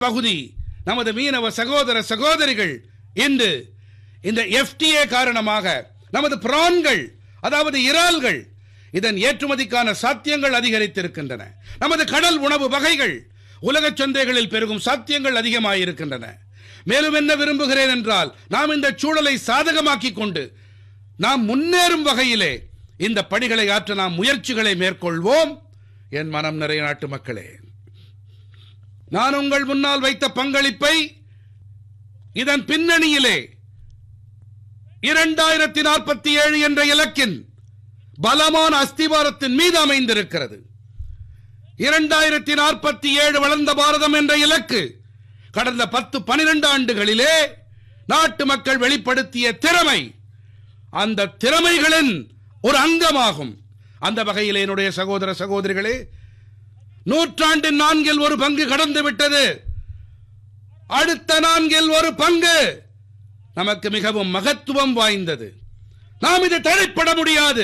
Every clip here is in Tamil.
பகுதி நமது மீனவ சகோதர சகோதரிகள் இன்று இந்த எஃப்டிஏ காரணமாக நமது பிரான்கள் அதாவது இறால்கள் இதன் ஏற்றுமதிக்கான சாத்தியங்கள் அதிகரித்திருக்கின்றன நமது கடல் உணவு வகைகள் உலக சந்தைகளில் பெருகும் சாத்தியங்கள் அதிகமாயிருக்கின்றன மேலும் என்ன விரும்புகிறேன் என்றால் நாம் இந்த சூழலை சாதகமாக்கிக் கொண்டு நாம் முன்னேறும் வகையிலே இந்த பணிகளை ஆற்ற நாம் முயற்சிகளை மேற்கொள்வோம் என் மனம் நிறைய நாட்டு மக்களே நான் உங்கள் முன்னால் வைத்த பங்களிப்பை இதன் பின்னணியிலே இரண்டாயிரத்தி நாற்பத்தி ஏழு என்ற இலக்கின் பலமான அஸ்திவாரத்தின் மீது அமைந்திருக்கிறது இரண்டாயிரத்தி நாற்பத்தி ஏழு வளர்ந்த பாரதம் என்ற இலக்கு கடந்த பத்து பனிரெண்டு ஆண்டுகளிலே நாட்டு மக்கள் வெளிப்படுத்திய திறமை அந்த திறமைகளின் ஒரு அங்கமாகும் அந்த வகையில் என்னுடைய சகோதர சகோதரிகளே நூற்றாண்டின் நான்கில் ஒரு பங்கு கடந்து விட்டது அடுத்த நான்கில் ஒரு பங்கு நமக்கு மிகவும் மகத்துவம் வாய்ந்தது நாம் இது தடைப்பட முடியாது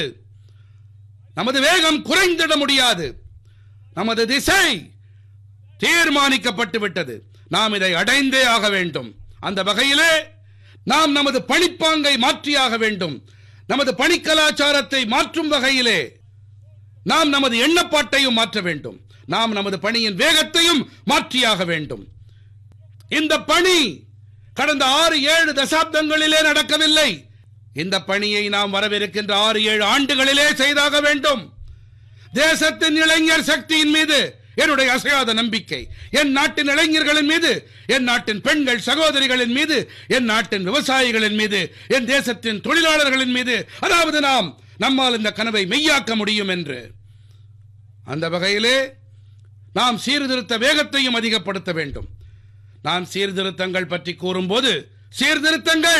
நமது வேகம் குறைந்திட முடியாது நமது திசை தீர்மானிக்கப்பட்டு விட்டது நாம் இதை அடைந்தே ஆக வேண்டும் அந்த வகையிலே நாம் நமது பணிப்பாங்கை மாற்றியாக வேண்டும் நமது பணி கலாச்சாரத்தை மாற்றும் வகையிலே நாம் நமது எண்ணப்பாட்டையும் மாற்ற வேண்டும் நாம் நமது பணியின் வேகத்தையும் மாற்றியாக வேண்டும் இந்த பணி கடந்த ஆறு ஏழு தசாப்தங்களிலே நடக்கவில்லை இந்த பணியை நாம் வரவிருக்கின்ற ஆறு ஏழு ஆண்டுகளிலே செய்தாக வேண்டும் தேசத்தின் இளைஞர் சக்தியின் மீது என்னுடைய அசையாத நம்பிக்கை என் நாட்டின் இளைஞர்களின் மீது என் நாட்டின் பெண்கள் சகோதரிகளின் மீது என் நாட்டின் விவசாயிகளின் மீது என் தேசத்தின் தொழிலாளர்களின் மீது அதாவது நாம் நம்மால் இந்த கனவை மெய்யாக்க முடியும் என்று அந்த வகையிலே நாம் சீர்திருத்த வேகத்தையும் அதிகப்படுத்த வேண்டும் நான் சீர்திருத்தங்கள் பற்றி கூறும்போது சீர்திருத்தங்கள்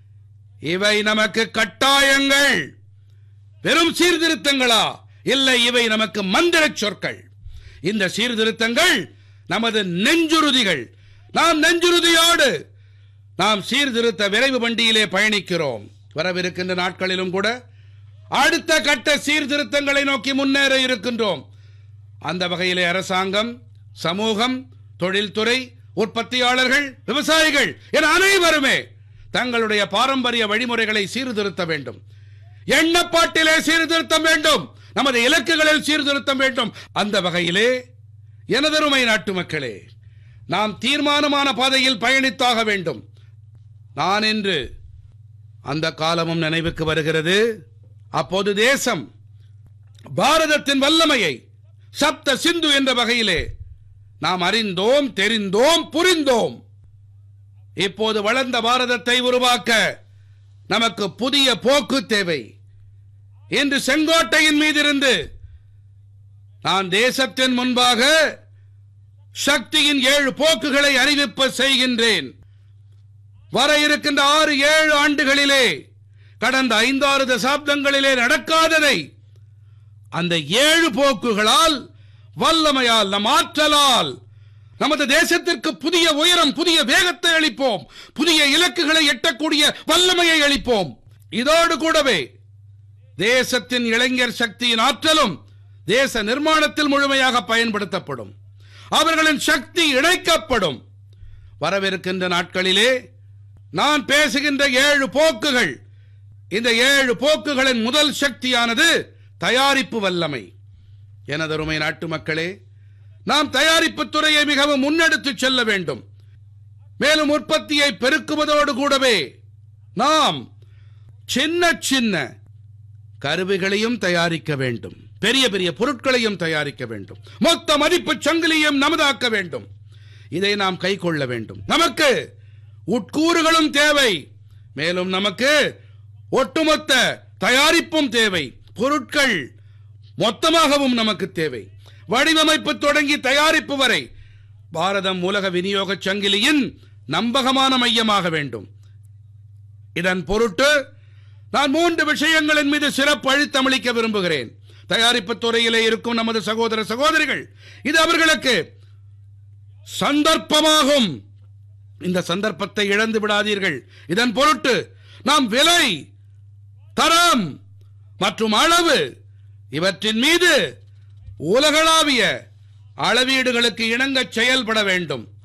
இவை நமக்கு கட்டாயங்கள் வெறும் சீர்திருத்தங்களா இல்லை இவை நமக்கு மந்திர சொற்கள் இந்த சீர்திருத்தங்கள் நமது நெஞ்சுறுதிகள் நாம் நெஞ்சுறுதியோடு நாம் சீர்திருத்த விரைவு வண்டியிலே பயணிக்கிறோம் வரவிருக்கின்ற நாட்களிலும் கூட அடுத்த கட்ட சீர்திருத்தங்களை நோக்கி முன்னேற இருக்கின்றோம் அந்த வகையிலே அரசாங்கம் சமூகம் தொழில்துறை உற்பத்தியாளர்கள் விவசாயிகள் என அனைவருமே தங்களுடைய பாரம்பரிய வழிமுறைகளை சீர்திருத்த வேண்டும் எண்ணப்பாட்டிலே சீர்திருத்தம் வேண்டும் நமது இலக்குகளில் சீர்திருத்தம் வேண்டும் அந்த வகையிலே எனதருமை நாட்டு மக்களே நாம் தீர்மானமான பாதையில் பயணித்தாக வேண்டும் நான் இன்று அந்த காலமும் நினைவுக்கு வருகிறது அப்போது தேசம் பாரதத்தின் வல்லமையை சப்த சிந்து என்ற வகையிலே நாம் அறிந்தோம் தெரிந்தோம் புரிந்தோம் இப்போது வளர்ந்த பாரதத்தை உருவாக்க நமக்கு புதிய போக்கு தேவை இன்று செங்கோட்டையின் மீதிருந்து நான் தேசத்தின் முன்பாக சக்தியின் ஏழு போக்குகளை அறிவிப்பு செய்கின்றேன் வர இருக்கின்ற ஆறு ஏழு ஆண்டுகளிலே கடந்த ஐந்தாறு தசாப்தங்களிலே நடக்காததை அந்த ஏழு போக்குகளால் வல்லமையால் நம் ஆற்றலால் நமது தேசத்திற்கு புதிய உயரம் புதிய வேகத்தை அளிப்போம் புதிய இலக்குகளை எட்டக்கூடிய வல்லமையை அளிப்போம் இதோடு கூடவே தேசத்தின் இளைஞர் சக்தியின் ஆற்றலும் தேச நிர்மாணத்தில் முழுமையாக பயன்படுத்தப்படும் அவர்களின் சக்தி இணைக்கப்படும் வரவிருக்கின்ற நாட்களிலே நான் பேசுகின்ற ஏழு போக்குகள் இந்த ஏழு போக்குகளின் முதல் சக்தியானது தயாரிப்பு வல்லமை எனதருமை நாட்டு மக்களே நாம் தயாரிப்பு துறையை மிகவும் முன்னெடுத்து செல்ல வேண்டும் மேலும் உற்பத்தியை பெருக்குவதோடு கூடவே நாம் சின்ன சின்ன கருவிகளையும் தயாரிக்க வேண்டும் பெரிய பெரிய பொருட்களையும் தயாரிக்க வேண்டும் மொத்த மதிப்பு சங்கிலியும் நமதாக்க வேண்டும் இதை நாம் கை கொள்ள வேண்டும் நமக்கு உட்கூறுகளும் தேவை மேலும் நமக்கு ஒட்டுமொத்த தயாரிப்பும் தேவை பொருட்கள் மொத்தமாகவும் நமக்கு தேவை வடிவமைப்பு தொடங்கி தயாரிப்பு வரை பாரதம் உலக விநியோக சங்கிலியின் நம்பகமான மையமாக வேண்டும் இதன் பொருட்டு நான் மூன்று விஷயங்களின் மீது சிறப்பு அழுத்தமளிக்க விரும்புகிறேன் தயாரிப்பு துறையிலே இருக்கும் நமது சகோதர சகோதரிகள் இது அவர்களுக்கு சந்தர்ப்பமாகும் இந்த சந்தர்ப்பத்தை இழந்து விடாதீர்கள் இதன் பொருட்டு நாம் விலை தரம் மற்றும் அளவு இவற்றின் மீது உலகளாவிய அளவீடுகளுக்கு இணங்க செயல்பட வேண்டும்